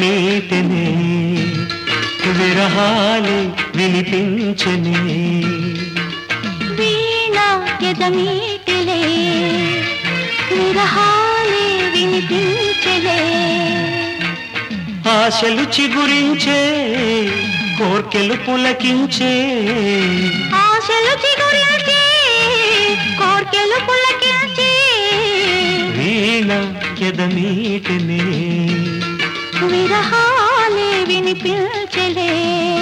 ఎదమీటనే విరహాలి వినిపించనే వీణ ఎదమీటిలే విరహాలే వినిపించలే ఆశలు చిగురించే కోర్కెలు పులకించే ఆశలు చిగురించే కోర్కెలు పులకించే వీణ ఎదమీటనే విరహాలే వినిపించలే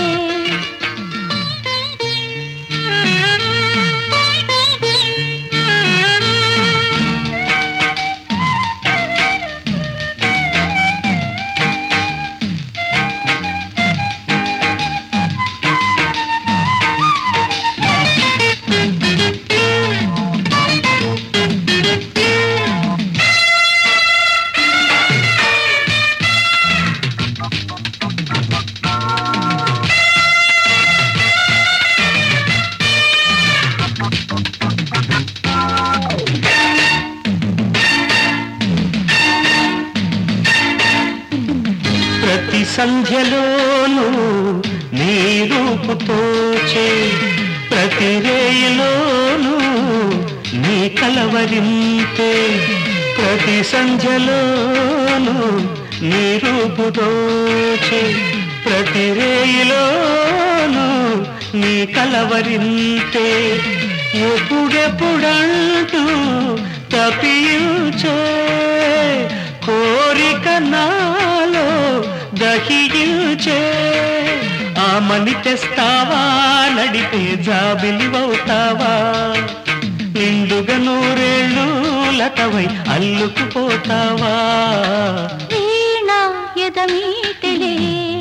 ప్రతి సంధ్యలోనూ నీ రూపుతోచే ప్రతి రేయిలోనూ నీ కలవరింపే ప్రతి సంధ్యలోనూ నీ రూపుతోచే ప్రతి రేయిలోనూ నీ కలవరింతే ఎప్పుడెప్పుడంటూ తప్పించే కోరిక నాలో దహించే ఆమని తెస్తావా నడిపే జాబిలివవుతావా నిండుగా నూరేళ్ళు లతవై అల్లుకుపోతావా వీణ ఎదమీటిలే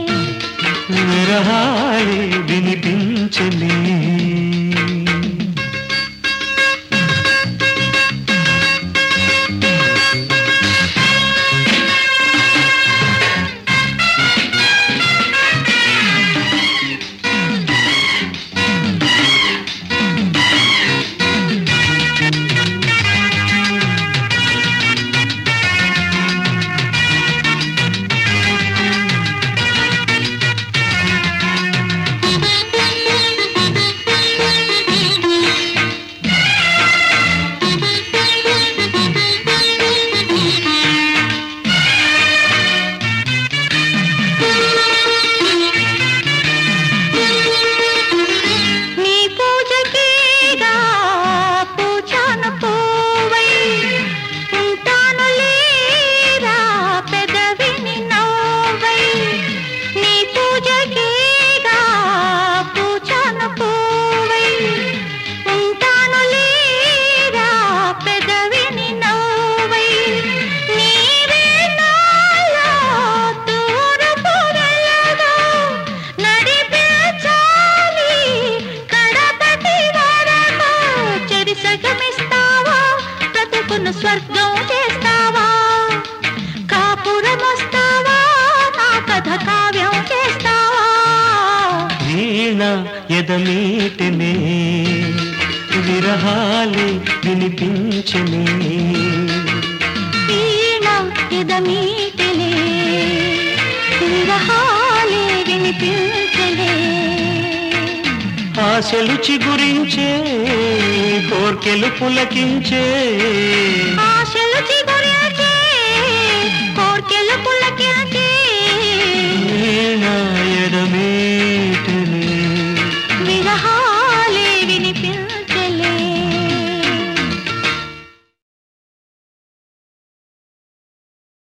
విరహాలి వినిపించలే నీ పూజకేగా పూచాను పోవై ఉంటాను లేరా పెదవిని నవ్వై నీ పూజకేగా పూచాను పోవై ఉంటాను లేరా పెదవిని నవ్వై నీవే నాలో తూర్పు వెళ్ళగా నడిపించాలి కడపటి వరకు చెరిసగమిస్తావా బ్రతుకును స్వర్గం చేస్తావా కాపురం వస్తావా నా కథ కావ్యం చేస్తావా వీణ ఎదమీటనే విరహాలి వినిపించనే వీణ ఎదమీటిలే విరహాలే వినిపించలే ఆశలు చిగురించే కోర్కెలు పులకించే ఆశ